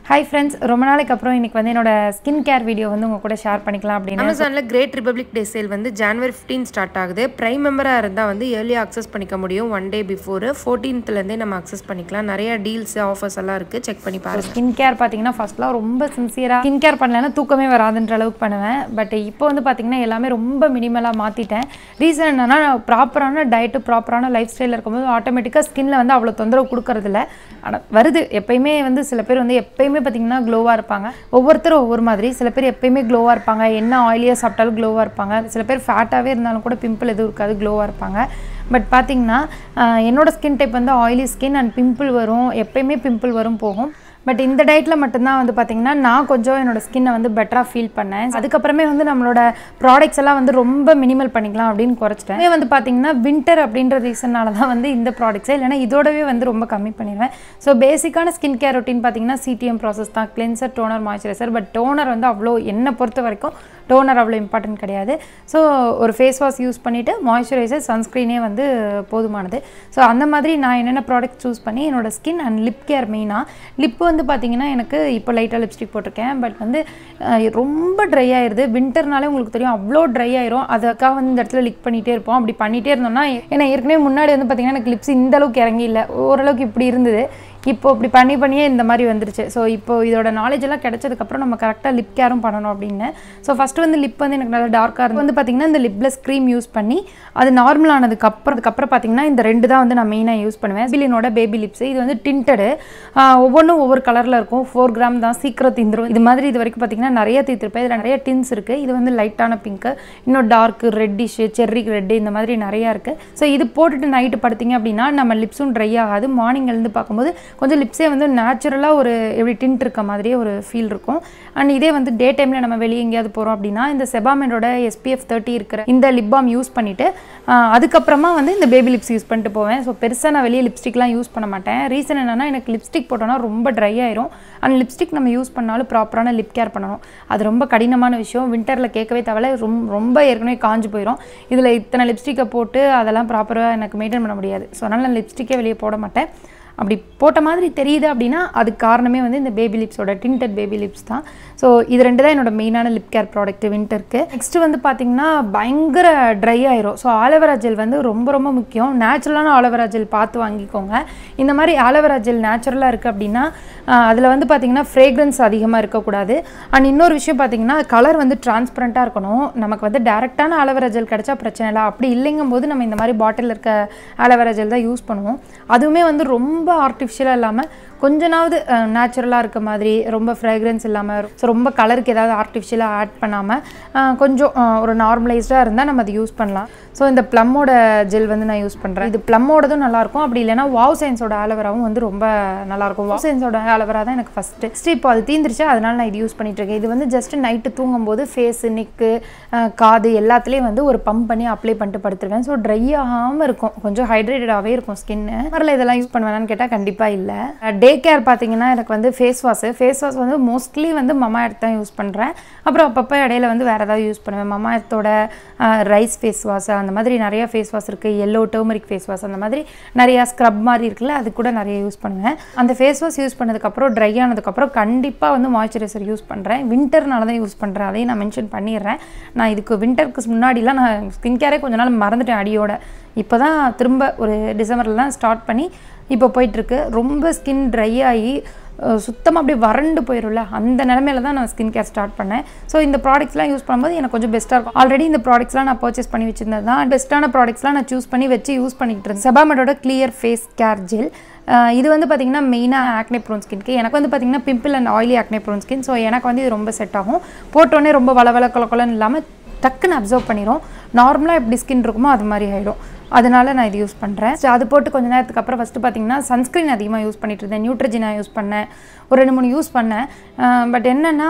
hi friends ரொம்ப நாளைக்கு அப்புறம் இன்னைக்கு வந்து என்னோட ஸ்கின் கேர் வீடியோ வந்து உங்க கூட ஷேர் பண்ணிக்கலாம் அப்படின்னு அமேசானில் கிரேட் ரிபப்ளிக் டே சேல் வந்து ஜான்வரி 15 ஸ்டார்ட் ஆகுது ப்ரைம் மெம்பராக இருந்தால் வந்து ஏர்லியாக அக்சஸ் பண்ணிக்க முடியும் ஒன் டே பிஃபோர் ஃபோர்டீன்த்லேருந்தே நம்ம அக்சஸ் பண்ணிக்கலாம் நிறைய டீல்ஸ் ஆஃபர்ஸ் எல்லாம் இருக்குது செக் பண்ணி பாருங்க ஸ்கின் கேர் பார்த்தீங்கன்னா ஃபர்ஸ்ட்லாம் ரொம்ப சின்சியராக ஸ்கின் கேர் பண்ணலன்னா தூக்கமே வராதுன்ற அளவுக்கு பண்ணுவேன் பட் இப்போ வந்து பார்த்தீங்கன்னா எல்லாமே ரொம்ப மினிமலாக மாற்றிட்டேன் ரீசன் என்னன்னா ப்ராப்பரான டயட்டு ப்ராப்பரான லைஃப் ஸ்டைலில் இருக்கும்போது ஆட்டோமேட்டிக்காக ஸ்கின்ல வந்து அவ்வளோ தொந்தரவு கொடுக்கறதில்ல ஆனால் வருது எப்பயுமே வந்து சில பேர் வந்து எப்பயுமே பார்த்தீங்கன்னா க்ளோவாக இருப்பாங்க ஒவ்வொருத்தரும் ஒவ்வொரு மாதிரி சில பேர் எப்பயுமே க்ளோவாக இருப்பாங்க என்ன ஆயிலியாக சாப்பிட்டாலும் க்ளோவாக இருப்பாங்க சில பேர் ஃபேட்டாகவே இருந்தாலும் கூட பிம்பிள் எதுவும் இருக்காது க்ளோவாக இருப்பாங்க பட் பார்த்தீங்கன்னா ஆஹ் என்னோட ஸ்கின் டைப் வந்து ஆயிலி ஸ்கின் அண்ட் பிம்பிள் வரும் எப்பயுமே பிம்பிள் வரும் போகும் பட் இந்த டயட்டில் மட்டும்தான் வந்து பார்த்தீங்கன்னா நான் கொஞ்சம் என்னோட ஸ்கின்னை வந்து பெட்டராக ஃபீல் பண்ணேன் அதுக்கப்புறமே வந்து நம்மளோட ப்ராடக்ட்ஸ் எல்லாம் வந்து ரொம்ப மினிமல் பண்ணிக்கலாம் அப்படின்னு குறைச்சிட்டேன் இதே வந்து பார்த்தீங்கன்னா வின்டர் அப்படின்ற ரீசனால தான் வந்து இந்த ப்ராடக்ட்ஸே இல்லைன்னா இதோடவே வந்து ரொம்ப கம்மி பண்ணிடுவேன் ஸோ பேசிக்கான ஸ்கின் கேர் ரொட்டீன் பார்த்தீங்கன்னா சிடிஎம் ப்ராசஸ் தான் cleanser toner moisturiser but toner வந்து அவ்வளோ என்னை பொறுத்த வரைக்கும் டோனர் அவ்வளோ இம்பார்ட்டன்ட் கிடையாது ஸோ ஒரு ஃபேஸ் வாஷ் யூஸ் பண்ணிவிட்டு மாய்ஸ்சரைசர் சன்ஸ்க்ரீனே வந்து போதுமானது ஸோ அந்த மாதிரி நான் என்னென்ன ப்ராடக்ட் சூஸ் பண்ணி என்னோட ஸ்கின் அண்ட் லிப் கேர் மெயினாக லிப் வந்து பார்த்தீங்கன்னா எனக்கு இப்போ லைட்டாக லிப்ஸ்டிக் போட்டிருக்கேன் பட் வந்து அஹ், ரொம்ப ட்ரை ஆயிடுது வின்டர்னாலே உங்களுக்கு தெரியும் அவ்வளோ ட்ரை ஆயிரும் அதுக்காக வந்து இந்த இடத்துல லிக் பண்ணிகிட்டே இருப்போம் அப்படி பண்ணிகிட்டே இருந்தோம்னா ஏன்னா ஏற்கனவே முன்னாடி வந்து பார்த்தீங்கன்னா எனக்கு லிப்ஸ் இந்த அளவுக்கு இறங்கி இல்லை ஓரளவுக்கு இப்படி இருந்தது இப்போ இப்படி பண்ணி பண்ணியே இந்த மாதிரி வந்துருச்சு ஸோ இப்போ இதோட நாலேஜ் எல்லாம் கிடைச்சதுக்கப்புறம் நம்ம கரெக்டாக லிப் கேரும் பண்ணணும் அப்படின்னு ஸோ ஃபஸ்ட்டு வந்து லிப் வந்து எனக்கு நல்லா டார்க்காக இருந்து வந்து பார்த்தீங்கன்னா இந்த லிப்லெஸ் க்ரீம் யூஸ் பண்ணி அது நார்மல் ஆனதுக்கப்புறம் அதுக்கப்புறம் பார்த்தீங்கன்னா இந்த ரெண்டு தான் வந்து நான் மெயினாக யூஸ் பண்ணுவேன் பிலினோட பேபி லிப்ஸ் இது வந்து டிண்டடு ஒவ்வொன்றும் ஒவ்வொரு கலரில் இருக்கும் ஃபோர் கிராம் தான் சீக்கிரம் தீந்துரும் இது மாதிரி இது வரைக்கும் பார்த்தீங்கன்னா நிறைய தீர்த்திருப்பேன் இதில் நிறைய டின்ஸ் இருக்குது இது வந்து லைட்டான பிங்க்கு இன்னும் டார்க்கு ரெட்டிஷு செர்ரி ரெட்டு இந்த மாதிரி நிறையா இருக்குது ஸோ இது போட்டுட்டு நைட்டு படுத்தீங்க அப்படின்னா நம்ம லிப்ஸும் ட்ரை ஆகாது மார்னிங் எழுந்து பார்க்கும்போது கொஞ்சம் லிப்ஸே வந்து நேச்சுரலாக ஒரு எப்படி டிண்ட் இருக்க மாதிரியே ஒரு ஃபீல் இருக்கும் அண்ட் இதே வந்து டே டைமில் நம்ம வெளியே எங்கேயாவது போகிறோம் அப்படின்னா இந்த செபாமெண்டோட எஸ்பிஎஃப் தேர்ட்டி இருக்கிற இந்த லிப் பாம் யூஸ் பண்ணிவிட்டு அதுக்கப்புறமா வந்து இந்த பேபி லிப்ஸ் யூஸ் பண்ணிட்டு போவேன் ஸோ பெருசாக நான் வெளியே லிப்ஸ்டிக்லாம் யூஸ் பண்ண மாட்டேன் ரீசன் என்னன்னா எனக்கு லிப்ஸ்டிக் போட்டோன்னா ரொம்ப ட்ரை ஆயிரும் அண்ட் லிப்ஸ்டிக் நம்ம யூஸ் பண்ணாலும் ப்ராப்பரான லிப் கேர் பண்ணணும் அது ரொம்ப கடினமான விஷயம் வின்டரில் கேட்கவே தேவையில்ல ரொம்ப ரொம்ப ஏற்கனவே காஞ்சு போயிடும் இதில் இத்தனை லிப்ஸ்டிக்கை போட்டு அதெல்லாம் ப்ராப்பராக எனக்கு மெயின்டைன் பண்ண முடியாது ஸோ அதனால் நான் லிப்ஸ்டிக்கே வெளியே போட மாட்டேன் அப்படி போட்ட மாதிரி தெரியுது அப்படின்னா அதுக்கு காரணமே வந்து இந்த பேபி லிப்ஸோட டிண்டட் பேபி லிப்ஸ் தான் ஸோ இது ரெண்டு தான் என்னோட மெயினான லிப் கேர் ப்ராடக்ட் வின்டருக்கு நெக்ஸ்ட் வந்து பார்த்தீங்கன்னா பயங்கர ட்ரை ஆயிரும் ஸோ ஆலோவேரா ஜெல் வந்து ரொம்ப ரொம்ப முக்கியம் நேச்சுரலான ஆலோவேரா ஜெல் பார்த்து வாங்கிக்கோங்க இந்த மாதிரி ஆலோவேரா ஜெல் நேச்சுரலாக இருக்குது அப்படின்னா அதில் வந்து பார்த்தீங்கன்னா ஃப்ரேக்ரன்ஸ் அதிகமாக இருக்கக்கூடாது அண்ட் இன்னொரு விஷயம் பார்த்தீங்கன்னா கலர் வந்து டிரான்ஸ்பரண்ட்டாக இருக்கணும் நமக்கு வந்து டேரெக்டான ஆலோவேரா ஜெல் கிடைச்சா பிரச்சனை இல்லை அப்படி இல்லைங்கும் போது நம்ம இந்த மாதிரி பாட்டிலில் இருக்க ஆலோவேரா ஜெல் தான் யூஸ் பண்ணுவோம் அதுவுமே வந்து ரொம்ப ஆர்டிஃபிஷியலாக இல்லாமல் கொஞ்சனாவது நேச்சுரலாக இருக்க மாதிரி ரொம்ப ஃப்ரேக்ரன்ஸ் இல்லாமல் ஸோ ரொம்ப கலருக்கு ஏதாவது ஆர்டிஃபிஷியலாக ஆட் பண்ணாமல் கொஞ்சம் அஹ், ஒரு நார்மலைஸ்டாக இருந்தால் நம்ம அதை யூஸ் பண்ணலாம் ஸோ இந்த ப்ளம்மோட ஜெல் வந்து நான் யூஸ் பண்ணுறேன் இது ப்ளம்மோடதும் நல்லாயிருக்கும் அப்படி இல்லைன்னா வாவ் சயின்ஸோட ஆலோவேராவும் வந்து ரொம்ப நல்லாயிருக்கும் வாவ் சயின்ஸோட ஆலோவேரா தான் எனக்கு ஃபஸ்ட்டு ஃபஸ்ட்டு இப்போ அது தீந்துருச்சு அதனால நான் இது யூஸ் பண்ணிட்டு இருக்கேன் இது வந்து ஜஸ்ட் நைட்டு தூங்கும்போது ஃபேஸு நெக்கு காது எல்லாத்துலேயும் வந்து ஒரு பம்ப் பண்ணி அப்ளை பண்ணிட்டு படுத்துருவேன் ஸோ ட்ரை ஆகாமல் இருக்கும் கொஞ்சம் ஹைட்ரேட்டடாகவே இருக்கும் ஸ்கின்னு வரல இதெல்லாம் யூஸ் பண்ணுவேனான்னு கேட்டால் கண்டிப்பாக இல்லை டே கேர் பார்த்தீங்கன்னா எனக்கு வந்து ஃபேஸ் வாஷ் ஃபேஸ் வாஷ் வந்து மோஸ்ட்லி வந்து மமா எர்த் தான் யூஸ் பண்ணுறேன் அப்புறம் அப்பப்போ இடையில வந்து வேறு ஏதாவது யூஸ் பண்ணுவேன் மமா எர்த்தோட ரைஸ் ஃபேஸ் வாஷ் அந்த மாதிரி நிறைய ஃபேஸ் வாஷ் இருக்குது எல்லோ டர்மரிக் ஃபேஸ் வாஷ் அந்த மாதிரி நிறையா ஸ்க்ரப் மாதிரி இருக்குல்ல அது கூட நிறைய யூஸ் பண்ணுவேன் அந்த ஃபேஸ் வாஷ் யூஸ் பண்ணதுக்கப்புறம் ட்ரை ஆனதுக்கப்புறம் கண்டிப்பாக வந்து மாய்ஸ்சரைசர் யூஸ் பண்ணுறேன் வின்டர்னால தான் யூஸ் பண்ணுறேன் அதையும் நான் மென்ஷன் பண்ணிடுறேன் நான் இதுக்கு வின்டருக்கு முன்னாடிலாம் நான் ஸ்கின் கேரே கொஞ்ச நாள் மறந்துட்டேன் அடியோட இப்போ தான் திரும்ப ஒரு டிசம்பரில் தான் ஸ்டார்ட் பண்ணி இப்போ போயிட்டுருக்கு ரொம்ப ஸ்கின் ட்ரை ஆகி சுத்தமாக அப்படியே வறண்டு போயிடும்ல அந்த நிலமையில தான் நான் ஸ்கின் கேர் ஸ்டார்ட் பண்ணேன் ஸோ இந்த ப்ராடக்ட்ஸ்லாம் யூஸ் பண்ணும்போது எனக்கு கொஞ்சம் பெஸ்ட்டாக இருக்கும் ஆல்ரெடி இந்த ப்ராடக்ட்ஸ்லாம் நான் பர்ச்சேஸ் பண்ணி வச்சிருந்தது தான் பெஸ்ட்டான ப்ராடக்ட்ஸ்லாம் நான் சூஸ் பண்ணி வச்சு யூஸ் பண்ணிக்கிட்டு இருந்தேன் செபாமெடோட கிளியர் ஃபேஸ் கேர் ஜெல் இது வந்து பார்த்திங்கன்னா மெயினாக ஆக்னே ப்ரோன் ஸ்கின்க்கு எனக்கு வந்து பார்த்திங்கன்னா pimple and oily acne prone skin so எனக்கு வந்து இது ரொம்ப செட் ஆகும் போட்டோன்னே ரொம்ப வள வள கொல கொலன்னு இல்லாமல் டக்குன்னு அப்சர்வ் பண்ணிடும் நார்மலாக எப்படி ஸ்கின் இருக்குமோ அது மாதிரி ஆகிடும் அதனால நான் இது யூஸ் பண்ணுறேன் ஸோ அது போட்டு கொஞ்ச நேரத்துக்கு அப்புறம் ஃபஸ்ட்டு பார்த்தீங்கன்னா சன்ஸ்க்ரீன் அதிகமாக யூஸ் பண்ணிட்டு இருந்தேன் நியூட்ரஜினா யூஸ் பண்ணேன் ஒரு ரெண்டு மூணு யூஸ் பண்ணேன் பட் என்னென்னா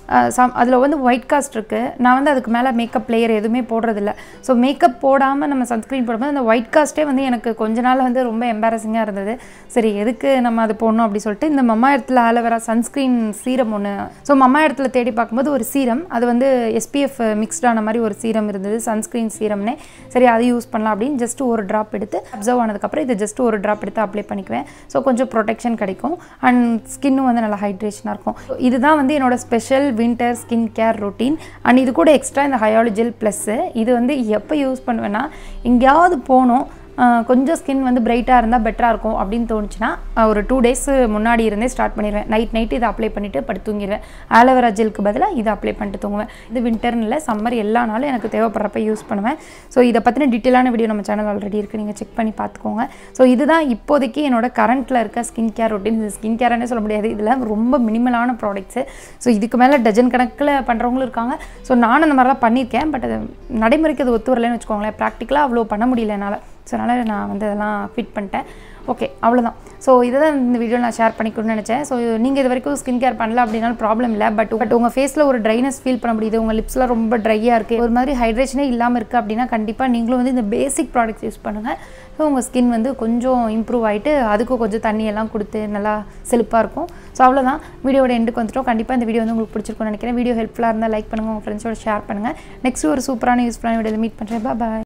அதில் வந்து ஒயிட் காஸ்ட் இருக்குது நான் வந்து அதுக்கு மேலே மேக்கப் லேயர் எதுவுமே போடுறதில்ல ஸோ மேக்கப் போடாமல் நம்ம சன்ஸ்க்ரீன் போடும்போது அந்த ஒயிட் காஸ்ட்டே வந்து எனக்கு கொஞ்ச நாள் வந்து ரொம்ப எம்பாரசிங்காக இருந்தது சரி எதுக்கு நம்ம அது போடணும் அப்படி சொல்லிட்டு இந்த மம்மா இடத்துல ஆலோவேரா சன்ஸ்க்ரீன் சீரம் ஒன்று ஸோ மம்மா இடத்துல தேடி பார்க்கும்போது ஒரு சீரம் அது வந்து எஸ்பிஎஃப் மிக்ஸ்டான மாதிரி ஒரு சீரம் இருந்தது சன்ஸ்க்ரீன் சீரம்னே சரி அது யூஸ் பண்ணலாம் அப்படின்னு ஜஸ்ட் ஒரு ட்ராப் எடுத்து அப்சர்வ் ஆனதுக்கப்புறம் இதை ஜஸ்ட் ஒரு ட்ராப் எடுத்து அப்ளை பண்ணிக்குவேன் ஸோ கொஞ்சம் ப்ரொடெக்ஷன் கிடைக்கும் அண்ட் ஸ்கின்னும் வந்து நல்லா ஹைட்ரேஷனாக இருக்கும் So, இதுதான் வந்து என்னோட special winter skin care routine and இது கூட எக்ஸ்ட்ரா இந்த ஹயாலஜில் ப்ளஸ்ஸு இது வந்து எப்போ யூஸ் பண்ணுவேன்னா எங்கேயாவது போகணும் ஆஹ் கொஞ்சம் ஸ்கின் வந்து பிரைட்டாக இருந்தால் பெட்டராக இருக்கும் அப்படின்னு தோணுச்சுன்னா ஆஹ் ஒரு டூ டேஸ் முன்னாடி இருந்தே ஸ்டார்ட் பண்ணிடுவேன் நைட் நைட்டு இதை அப்ளை பண்ணிவிட்டு படுத்து தூங்கிடுவேன் ஆலோவேரா ஜெலுக்கு பதிலாக இதை அப்ளை பண்ணிட்டு தூங்குவேன் இது வின்டர்னு இல்லை சம்மர் எல்லா நாளும் எனக்கு தேவைப்படுறப்ப யூஸ் பண்ணுவேன் ஸோ இதை பற்றின டீட்டெயிலான வீடியோ நம்ம சேனல் ஆல்ரெடி இருக்குது நீங்கள் செக் பண்ணி பார்த்துக்கோங்க ஸோ இதுதான் இப்போதைக்கு என்னோட கரண்ட்டில் இருக்க ஸ்கின் கேர் ரொட்டீன் இது ஸ்கின் கேர்னே சொல்ல முடியாது இதில் ரொம்ப மினிமலான ப்ராடக்ட்ஸு ஸோ இதுக்கு மேலே டஜன் கணக்கில் பண்ணுறவங்களும் இருக்காங்க ஸோ நானும் அந்த மாதிரிலாம் பண்ணியிருக்கேன் பட் அது நடைமுறைக்கு அது ஒத்து வரலன்னு வச்சுக்கோங்களேன் ப்ராக்டிக்கலாக அவ்வளோ பண்ண முடியல என்னால் ஸோ அதனால் நான் வந்து அதெல்லாம் ஃபிட் பண்ணிட்டேன் ஓகே அவ்வளோதான் ஸோ இதை தான் இந்த வீடியோவில் நான் ஷேர் பண்ணிக்கணும்னு நினச்சேன் ஸோ நீங்கள் இது வரைக்கும் ஸ்கின் கேர் பண்ணல அப்படின்னாலும் ப்ராப்ளம் இல்லை பட் பட் உங்கள் ஃபேஸில் ஒரு ட்ரைனஸ் ஃபீல் பண்ண முடியுது உங்கள் லிப்ஸ்லாம் ரொம்ப ட்ரையாக இருக்குது ஒரு மாதிரி ஹைட்ரேஷனே இல்லாமல் இருக்குது அப்படின்னா கண்டிப்பாக நீங்களும் வந்து இந்த பேசிக் ப்ராடக்ட்ஸ் யூஸ் பண்ணுங்கள் ஸோ உங்கள் ஸ்கின் வந்து கொஞ்சம் இம்ப்ரூவ் ஆகிட்டு அதுக்கும் கொஞ்சம் தண்ணி எல்லாம் கொடுத்து நல்லா செழிப்பாக இருக்கும் ஸோ அவ்வளோதான் வீடியோட எண்டுக்கு வந்துட்டோம் கண்டிப்பாக இந்த வீடியோ வந்து உங்களுக்கு பிடிச்சிருக்கும்னு நினைக்கிறேன் வீடியோ ஹெல்ப்ஃபுல்லாக இருந்தால் லைக் பண்ணுங்கள் உங்கள் ஃப்ரெண்ட்ஸோட ஷேர் பண்ணுங்கள் நெக்ஸ்ட் ஒரு சூப்பரான யூஸ்ஃபுல்லான வீடியோவில் மீட் பண்ணுறேன் பாய்